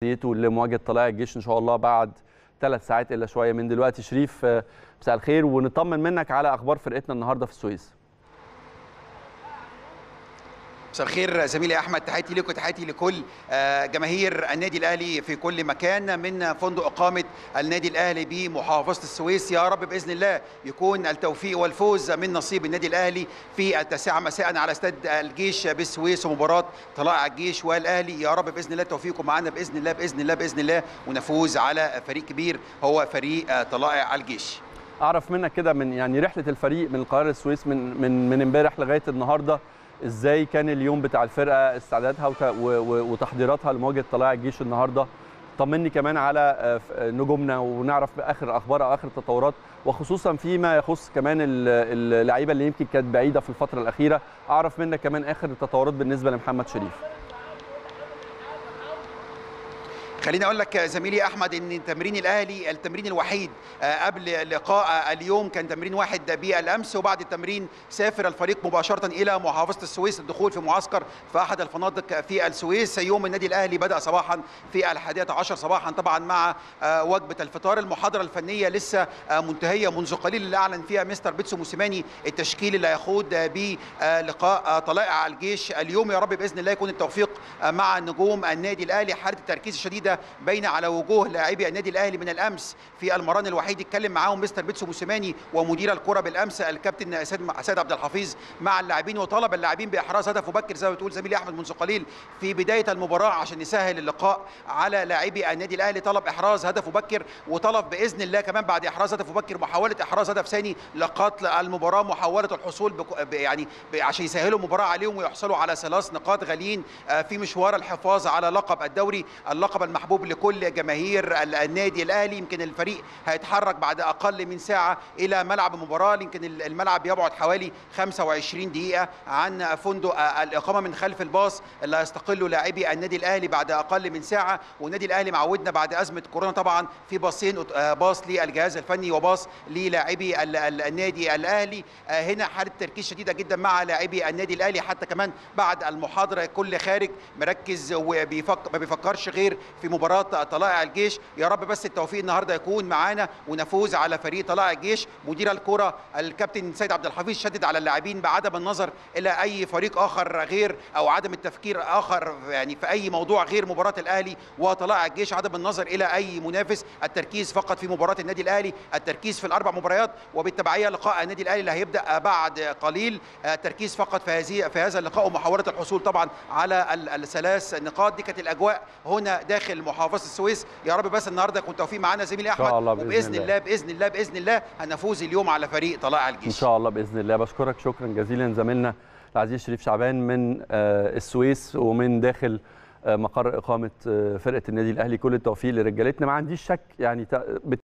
نيته لمواجهه طلائع الجيش ان شاء الله بعد ثلاث ساعات الا شويه من دلوقتي شريف آه، مساء الخير ونطمن منك على اخبار فرقتنا النهارده في السويس مساء الخير زميلي احمد تحياتي لك وتحياتي لكل آه، جماهير النادي الاهلي في كل مكان من فندق اقامه النادي الاهلي بمحافظه السويس يا رب باذن الله يكون التوفيق والفوز من نصيب النادي الاهلي في التاسعه مساء على استاد الجيش بالسويس ومباراه طلائع الجيش والاهلي يا رب باذن الله توفيقكم معنا باذن الله باذن الله باذن الله ونفوز على فريق كبير هو فريق آه، طلائع الجيش اعرف منك كده من يعني رحله الفريق من القاهره للسويس من من من امبارح لغايه النهارده ازاي كان اليوم بتاع الفرقه استعدادها وت- و- و- وتحضيراتها لمواجهه طلائع الجيش النهارده طمني كمان على آه، ف- آه، نجومنا ونعرف اخر اخبار او اخر التطورات وخصوصا فيما يخص كمان ال- اللعيبه اللي يمكن كانت بعيده في الفتره الاخيره اعرف منك كمان اخر التطورات بالنسبه لمحمد شريف خليني اقول لك زميلي احمد ان تمرين الاهلي التمرين الوحيد آه، قبل لقاء اليوم كان تمرين واحد بالامس وبعد التمرين سافر الفريق مباشره الى محافظه السويس للدخول في معسكر في احد الفنادق في السويس يوم النادي الاهلي بدا صباحا في الحادية عشر صباحا طبعا مع آه، وجبه الفطار المحاضره الفنيه لسه آه، منتهيه منذ قليل اللي اعلن فيها مستر بيتسو موسيماني التشكيل اللي هيخوض به آه، لقاء آه، طلائع الجيش اليوم يا رب باذن الله يكون التوفيق آه، مع نجوم النادي الاهلي حاله التركيز الشديده باينه على وجوه لاعبي النادي الاهلي من الامس في المران الوحيد اتكلم معاهم مستر بيتسو موسيماني ومدير الكره بالامس الكابتن سيد سيد عبد الحفيظ مع اللاعبين وطلب اللاعبين باحراز هدف مبكر زي ما بتقول زميلي احمد منذ قليل في بدايه المباراه عشان يسهل اللقاء على لاعبي النادي الاهلي طلب احراز هدف مبكر وطلب باذن الله كمان بعد احراز هدف مبكر محاوله احراز هدف ثاني لقتل المباراه محاوله الحصول بك... ب- يعني ب... عشان يسهلوا المباراه عليهم ويحصلوا على ثلاث نقاط غاليين آه، في مشوار الحفاظ على لقب الدوري اللقب المحبوب لكل جماهير ال- النادي الاهلي يمكن الفريق هيتحرك بعد اقل من ساعه الى ملعب المباراه يمكن ال- الملعب يبعد حوالي 25 دقيقه عن فندق آه، الاقامه من خلف الباص اللي هيستقله لاعبي النادي الاهلي بعد اقل من ساعه والنادي الاهلي معودنا بعد ازمه كورونا طبعا في باصين آه، باص للجهاز الفني وباص للاعبي ال- ال- النادي الاهلي آه، هنا حاله تركيز شديده جدا مع لاعبي النادي الاهلي حتى كمان بعد المحاضره كل خارج مركز وبيفكر ما بيفكرش غير في مباراه طلائع الجيش يا رب بس التوفيق النهارده يكون معانا ونفوز على فريق طلائع الجيش مدير الكره الكابتن سيد عبد الحفيظ شدد على اللاعبين بعدم النظر الى اي فريق اخر غير او عدم التفكير اخر يعني في اي موضوع غير مباراه الاهلي وطلائع الجيش عدم النظر الى اي منافس التركيز فقط في مباراه النادي الاهلي التركيز في الاربع مباريات وبالتبعيه لقاء النادي الاهلي اللي هيبدا بعد قليل آه، التركيز فقط في هذه في هذا اللقاء ومحاوله الحصول طبعا على ال- الثلاث نقاط دي كانت الاجواء هنا داخل محافظه السويس يا رب بس النهارده يكون توفيق معانا زميلي شاء احمد الله بإذن وباذن الله. الله باذن الله باذن الله هنفوز اليوم على فريق طلائع ان الجيش شاء الله باذن الله بشكرك شكرا جزيلا زميلنا العزيز شريف شعبان من آه، السويس ومن داخل آه، مقر اقامه آه، فرقه النادي الاهلي كل التوفيق لرجالتنا ما عنديش شك يعني تا-